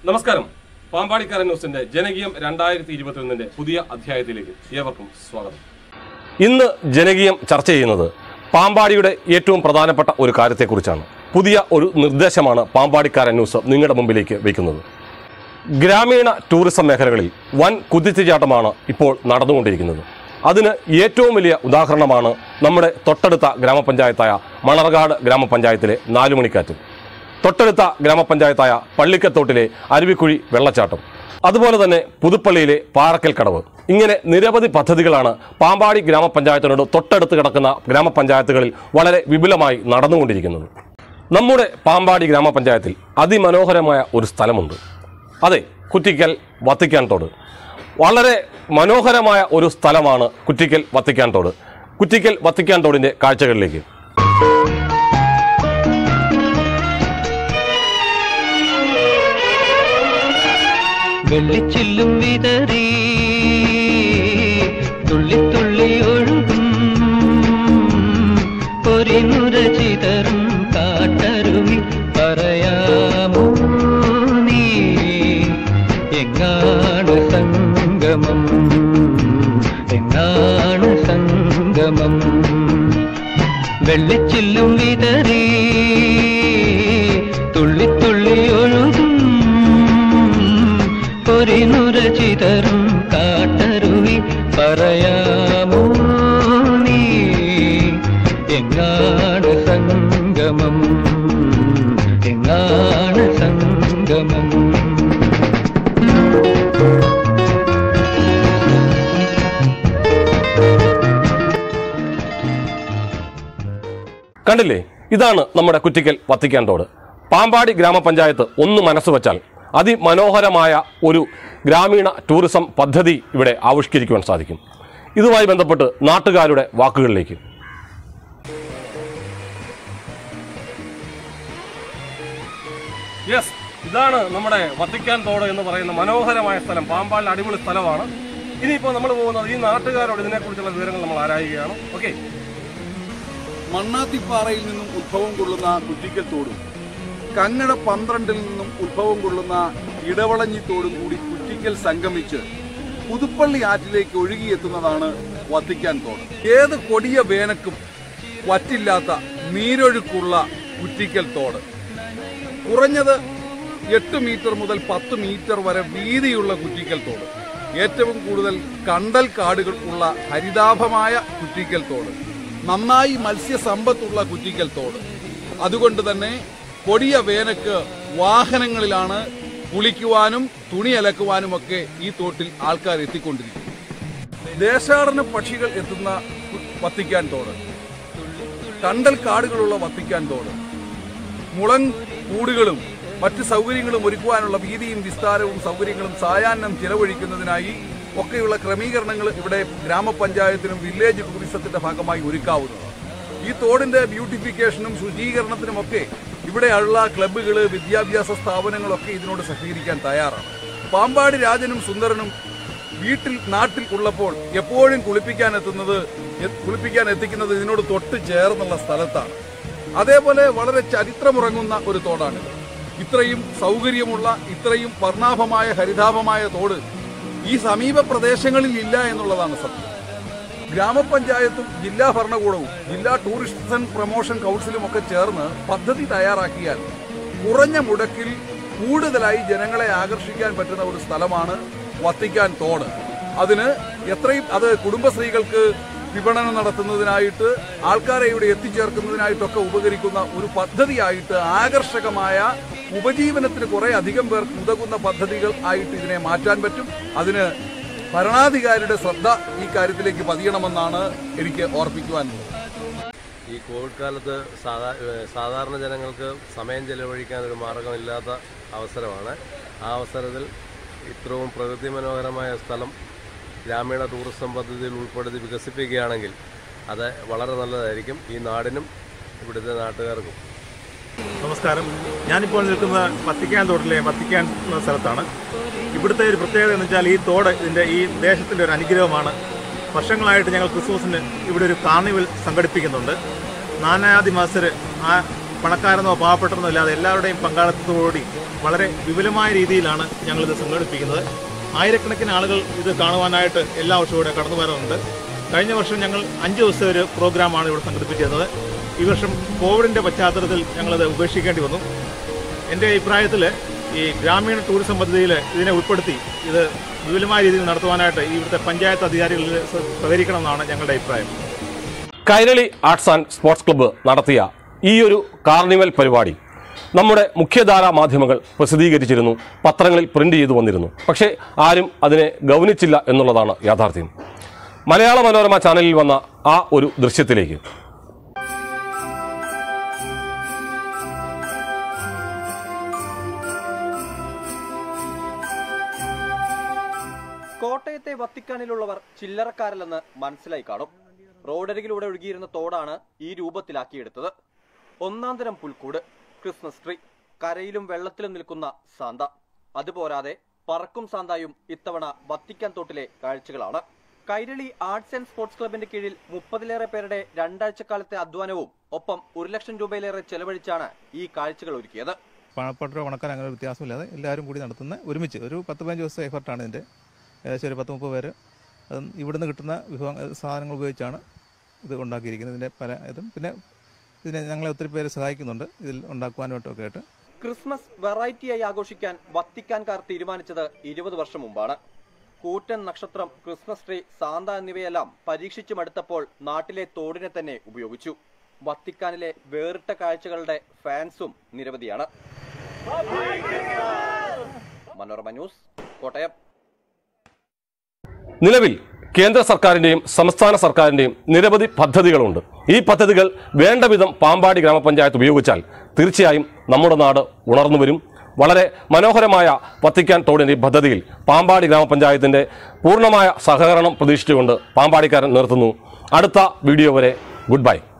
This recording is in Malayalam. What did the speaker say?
നമസ്കാരം പാമ്പാടിക്കാരൻ ന്യൂസിന്റെ ജനകീയം രണ്ടായിരത്തി ഇരുപത്തിയൊന്നിന്റെ പുതിയ അധ്യായത്തിലേക്ക് ഏവർക്കും സ്വാഗതം ഇന്ന് ജനകീയം ചർച്ച ചെയ്യുന്നത് പാമ്പാടിയുടെ ഏറ്റവും പ്രധാനപ്പെട്ട ഒരു കാര്യത്തെക്കുറിച്ചാണ് പുതിയ ഒരു നിർദ്ദേശമാണ് പാമ്പാടിക്കാരൻ ന്യൂസ് നിങ്ങളുടെ മുമ്പിലേക്ക് വയ്ക്കുന്നത് ഗ്രാമീണ ടൂറിസം മേഖലകളിൽ വൻ കുതിച്ചുചാട്ടമാണ് ഇപ്പോൾ നടന്നുകൊണ്ടിരിക്കുന്നത് അതിന് ഏറ്റവും വലിയ ഉദാഹരണമാണ് നമ്മുടെ തൊട്ടടുത്ത ഗ്രാമപഞ്ചായത്തായ മണർകാട് ഗ്രാമപഞ്ചായത്തിലെ നാലുമണിക്കാറ്റ് തൊട്ടടുത്ത ഗ്രാമപഞ്ചായത്തായ പള്ളിക്കത്തോട്ടിലെ അരുവിക്കുഴി വെള്ളച്ചാട്ടം അതുപോലെ തന്നെ പുതുപ്പള്ളിയിലെ പാറക്കൽ കടവ് ഇങ്ങനെ നിരവധി പദ്ധതികളാണ് പാമ്പാടി ഗ്രാമപഞ്ചായത്തിനോട് തൊട്ടടുത്ത് കിടക്കുന്ന ഗ്രാമപഞ്ചായത്തുകളിൽ വളരെ വിപുലമായി നടന്നുകൊണ്ടിരിക്കുന്നത് നമ്മുടെ പാമ്പാടി ഗ്രാമപഞ്ചായത്തിൽ അതിമനോഹരമായ ഒരു സ്ഥലമുണ്ട് അതെ കുറ്റിക്കൽ വത്തിക്കാൻ തോട് വളരെ മനോഹരമായ ഒരു സ്ഥലമാണ് കുറ്റിക്കൽ വത്തിക്കാൻ തോട് കുറ്റിക്കൽ വത്തിക്കാൻ തോടിൻ്റെ കാഴ്ചകളിലേക്ക് വെള്ളിച്ചില്ലും വിതറി തുള്ളി തുള്ളി ഒഴുകും പൊരിനുര ചിതറും കാട്ടരുവി പറയാമോ നീ എങ്ങാണ് സംഗമം എങ്ങാണ് സംഗമം വെള്ളിച്ചില്ലും വിതറി തുള്ളി തുള്ളി ഒഴുകും പൊരിനുര ചിതറും കാട്ടരുവി പറയാമോ നീ എങ്ങാണ് സംഗമം എങ്ങാണ് സംഗമം കണ്ടില്ലേ ഇതാണ് നമ്മുടെ കുറ്റിക്കൽ വത്തിക്കാൻ തോട് പാമ്പാടി ഗ്രാമപഞ്ചായത്ത് ഒന്ന് മനസ്സ് വച്ചാൽ അതിമനോഹരമായ ഒരു ഗ്രാമീണ ടൂറിസം പദ്ധതി ഇവിടെ ആവിഷ്കരിക്കുവാൻ സാധിക്കും ഇതുമായി ബന്ധപ്പെട്ട് നാട്ടുകാരുടെ വാക്കുകളിലേക്ക് യെസ് ഇതാണ് നമ്മുടെ വത്തിക്കാൻ തോട് എന്ന് പറയുന്ന മനോഹരമായ സ്ഥലം പാമ്പാടിലെ അടിപൊളി സ്ഥലമാണ് ഇനിയിപ്പോൾ നമ്മൾ പോകുന്നത് ഈ നാട്ടുകാരോട് ഇതിനെക്കുറിച്ചുള്ള വിവരങ്ങൾ നമ്മൾ ആരായുകയാണ് ഓക്കെ മണ്ണാത്തിപ്പാറയിൽ നിന്നും ഉത്ഭവം കൊള്ളുന്ന കുറ്റിക്കൽ തോടും കങ്ങട പന്ത്രണ്ടിൽ നിന്നും ഉത്ഭവം കൊള്ളുന്ന ഇടവളഞ്ഞി തോടും കൂടി കുറ്റിക്കൽ സംഗമിച്ച് പുതുപ്പള്ളി ആറ്റിലേക്ക് ഒഴുകിയെത്തുന്നതാണ് വത്തിക്കാൻ തോട് ഏത് കൊടിയ വേനക്കും വറ്റില്ലാത്ത നീരൊഴുക്കുള്ള കുറ്റിക്കൽ തോട് കുറഞ്ഞത് എട്ട് മീറ്റർ മുതൽ പത്ത് മീറ്റർ വരെ വീതിയുള്ള കുറ്റിക്കൽ തോട് ഏറ്റവും കൂടുതൽ കണ്ടൽ കാടുകൾ ഉള്ള ഹരിതാഭമായ കുറ്റിക്കൽ തോട് നന്നായി മത്സ്യസമ്പത്തുള്ള കുറ്റിക്കൽ തോട് അതുകൊണ്ട് തന്നെ കൊടിയ വേനക്ക് വാഹനങ്ങളിലാണ് കുളിക്കുവാനും തുണി അലക്കുവാനുമൊക്കെ ഈ തോട്ടിൽ ആൾക്കാർ എത്തിക്കൊണ്ടിരിക്കുന്നു ദേശാടന പക്ഷികൾ എത്തുന്ന കു- വത്തിക്കാൻ തോട് കണ്ടൽ കാടുകളുള്ള വത്തിക്കാൻ തോട് മുളൻ കൂടുകളും മറ്റ് സൗകര്യങ്ങളും ഒരുക്കുവാനുള്ള വീതിയും വിസ്താരവും സൗകര്യങ്ങളും സായാഹ്നം ചിലവഴിക്കുന്നതിനായി ഒക്കെയുള്ള ക്രമീകരണങ്ങൾ ഇവിടെ ഗ്രാമപഞ്ചായത്തിനും വില്ലേജ് ടൂറിസത്തിന്റെ ഭാഗമായി ഒരുക്കാവുന്നതാണ് ഈ തോടിന്റെ ബ്യൂട്ടിഫിക്കേഷനും ശുചീകരണത്തിനുമൊക്കെ ഇവിടെയുള്ള ക്ലബ്ബുകൾ വിദ്യാഭ്യാസ സ്ഥാപനങ്ങളൊക്കെ ഇതിനോട് സഹകരിക്കാൻ തയ്യാറാണ് പാമ്പാടി രാജനും സുന്ദരനും വീട്ടിൽ നാട്ടിൽ ഉള്ളപ്പോൾ എപ്പോഴും കുളിപ്പിക്കാൻ എത്തുന്നത് എ- കുളിപ്പിക്കാൻ എത്തിക്കുന്നത് ഇതിനോട് തൊട്ട് ചേർന്നുള്ള സ്ഥലത്താണ് അതേപോലെ വളരെ ചരിത്രമുറങ്ങുന്ന ഒരു തോടാണിത് ഇത്രയും സൗകര്യമുള്ള ഇത്രയും വർണ്ണാഭമായ ഹരിതാഭമായ തോട് ഈ സമീപ പ്രദേശങ്ങളിൽ ഇല്ല എന്നുള്ളതാണ് സത്യം ഗ്രാമപഞ്ചായത്തും ജില്ലാ ഭരണകൂടവും ജില്ലാ ടൂറിസം പ്രൊമോഷൻ കൗൺസിലും ഒക്കെ ചേർന്ന് പദ്ധതി തയ്യാറാക്കിയാൽ കുറഞ്ഞ മുടക്കിൽ കൂടുതലായി ജനങ്ങളെ ആകർഷിക്കാൻ പറ്റുന്ന ഒരു സ്ഥലമാണ് വത്തിക്കാൻ തോട് അതിന് എത്രയും അത് കുടുംബശ്രീകൾക്ക് വിപണനം നടത്തുന്നതിനായിട്ട് ആൾക്കാരെ ഇവിടെ എത്തിച്ചേർക്കുന്നതിനായിട്ടൊക്കെ ഉപകരിക്കുന്ന ഒരു പദ്ധതിയായിട്ട് ആകർഷകമായ ഉപജീവനത്തിന് കുറെ അധികം പേർക്ക് ഉതകുന്ന പദ്ധതികൾ ആയിട്ട് ഇതിനെ മാറ്റാൻ പറ്റും അതിന് ഭരണാധികാരിയുടെ ശ്രദ്ധ ഈ കാര്യത്തിലേക്ക് പതിയണമെന്നാണ് എനിക്ക് ഓർപ്പിക്കുവാനുള്ളത് ഈ കോവിഡ് കാലത്ത് സാധാ ഏഹ് സാധാരണ ജനങ്ങൾക്ക് സമയം ചെലവഴിക്കാൻ ഒരു മാർഗമില്ലാത്ത അവസരമാണ് ആ അവസരത്തിൽ ഇത്രയും പ്രകൃതി മനോഹരമായ സ്ഥലം ഗ്രാമീണ ടൂറിസം പദ്ധതിയിൽ ഉൾപ്പെടുത്തി വികസിപ്പിക്കുകയാണെങ്കിൽ അത് വളരെ നല്ലതായിരിക്കും ഈ നാടിനും ഇവിടുത്തെ നാട്ടുകാർക്കും നമസ്കാരം ഞാനിപ്പോൾ നിൽക്കുന്ന വത്തിക്കാൻ തോട്ടിലെ വത്തിക്കാൻ എന്ന സ്ഥലത്താണ് ഇവിടുത്തെ ഒരു പ്രത്യേകത എന്ന് വെച്ചാൽ ഈ തോട് ഇതിൻ്റെ ഈ ദേശത്തിൻ്റെ ഒരു അനുഗ്രഹമാണ് വർഷങ്ങളായിട്ട് ഞങ്ങൾ ക്രിസ്മസിന് ഇവിടെ ഒരു കാർണിവൽ സംഘടിപ്പിക്കുന്നുണ്ട് നാനായാതി മാസർ ആ പണക്കാരെന്നോ പാവപ്പെട്ടെന്നോ ഇല്ലാതെ എല്ലാവരുടെയും പങ്കാളിത്തത്തോടുകൂടി വളരെ വിപുലമായ രീതിയിലാണ് ഞങ്ങളിത് സംഘടിപ്പിക്കുന്നത് ആയിരക്കണക്കിന് ആളുകൾ ഇത് കാണുവാനായിട്ട് എല്ലാ വർഷവും ഇവിടെ കടന്നു വരാറുണ്ട് കഴിഞ്ഞ വർഷം ഞങ്ങൾ അഞ്ച് ദിവസത്തെ ഒരു പ്രോഗ്രാമാണ് ഇവിടെ സംഘടിപ്പിച്ചിരുന്നത് ഈ വർഷം കോവിഡിൻ്റെ പശ്ചാത്തലത്തിൽ ഞങ്ങളത് ഉപേക്ഷിക്കേണ്ടി വന്നു എൻ്റെ അഭിപ്രായത്തിൽ ഈ ഗ്രാമീണ ടൂറിസം പദ്ധതിയിൽ ഇതിനെ ഉൾപ്പെടുത്തി ഇത് വിപുലമായ രീതിയിൽ നടത്തുവാനായിട്ട് ഇവിടുത്തെ പഞ്ചായത്ത് അധികാരികളിൽ സഹകരിക്കണമെന്നാണ് ഞങ്ങളുടെ അഭിപ്രായം Kairali arts and sports club നടത്തിയ ഈ ഒരു കാർണിവൽ പരിപാടി നമ്മുടെ മുഖ്യധാരാ മാധ്യമങ്ങൾ പ്രസിദ്ധീകരിച്ചിരുന്നു പത്രങ്ങളിൽ പ്രിന്റ് ചെയ്തു വന്നിരുന്നു പക്ഷേ ആരും അതിനെ ഗൗനിച്ചില്ല എന്നുള്ളതാണ് യാഥാർത്ഥ്യം മലയാള മനോരമ ചാനലിൽ വന്ന ആ ഒരു ദൃശ്യത്തിലേക്ക് കോട്ടയത്തെ വത്തിക്കാനിലുള്ളവർ ചില്ലറക്കാരല്ലെന്ന് മനസ്സിലായി കാണും റോഡരികിലൂടെ ഒഴുകിയിരുന്ന തോടാണ് ഈ രൂപത്തിലാക്കിയെടുത്തത് ഒന്നാം തരം പുൽക്കൂട് ക്രിസ്മസ് ട്രീ കരയിലും വെള്ളത്തിലും നിൽക്കുന്ന സാന്ത അതുപോരാതെ പറക്കും സാന്തായും ഇത്തവണ വത്തിക്കാൻ തോട്ടിലെ കാഴ്ചകളാണ് കൈരളി ആർട്സ് ആൻഡ് സ്പോർട്സ് ക്ലബിന്റെ കീഴിൽ മുപ്പതിലേറെ പേരുടെ രണ്ടാഴ്ചക്കാലത്തെ അധ്വാനവും ഒപ്പം ഒരു ലക്ഷം രൂപയിലേറെ ചെലവഴിച്ചാണ് ഈ കാഴ്ചകൾ ഒരുക്കിയത് പണപ്പെട്ടവരോ പണക്കാർ അങ്ങനെ ഒരു വ്യത്യാസമില്ലാതെ എല്ലാവരും കൂടി നടത്തുന്ന ഒരുമിച്ച് ഒരു പത്ത് പതിനഞ്ച് ദിവസത്തെ എഫർട്ടാണ് ഇതിൻ്റെ ഏകദേശം ഒരു പത്ത് മുപ്പത് പേര് അതും ഇവിടുന്ന് കിട്ടുന്ന വിഭവ സാധനങ്ങൾ ഉപയോഗിച്ചാണ് ഇത് ഉണ്ടാക്കിയിരിക്കുന്നത് ഇതിൻ്റെ പല ഇതും പിന്നെ ഇതിനെ ഞങ്ങളെ ഒത്തിരി പേര് സഹായിക്കുന്നുണ്ട് ഇതിൽ ഉണ്ടാക്കുവാനായിട്ടൊക്കെ ആയിട്ട് ക്രിസ്മസ് വെറൈറ്റിയായി ആഘോഷിക്കാൻ വത്തിക്കാൻകാർ തീരുമാനിച്ചത് ഇരുപത് വർഷം മുമ്പാണ് കൂറ്റൻ നക്ഷത്രം ക്രിസ്മസ് ട്രീ സാന്ത എന്നിവയെല്ലാം പരീക്ഷിച്ചു മടുത്തപ്പോൾ നാട്ടിലെ തോടിനെ തന്നെ ഉപയോഗിച്ചു വത്തിക്കാനിലെ വേറിട്ട കാഴ്ചകളുടെ ഫാൻസും നിരവധിയാണ് മനോരമ ന്യൂസ് കോട്ടയം നിലവിൽ കേന്ദ്ര സർക്കാരിന്റെയും സംസ്ഥാന സർക്കാരിന്റെയും നിരവധി പദ്ധതികളുണ്ട് ഈ പദ്ധതികൾ വേണ്ട വിധം പാമ്പാടി ഗ്രാമപഞ്ചായത്ത് ഉപയോഗിച്ചാൽ തീർച്ചയായും നമ്മുടെ നാട് ഉണർന്നു വരും വളരെ മനോഹരമായ വത്തിക്കാൻ തോടിന്റെ ഈ പദ്ധതിയിൽ പാമ്പാടി ഗ്രാമപഞ്ചായത്തിന്റെ പൂർണ്ണമായ സഹകരണം പ്രതീക്ഷിച്ചുകൊണ്ട് പാമ്പാടിക്കാരൻ നിർത്തുന്നു അടുത്ത വീഡിയോ വരെ ഗുഡ് ബൈ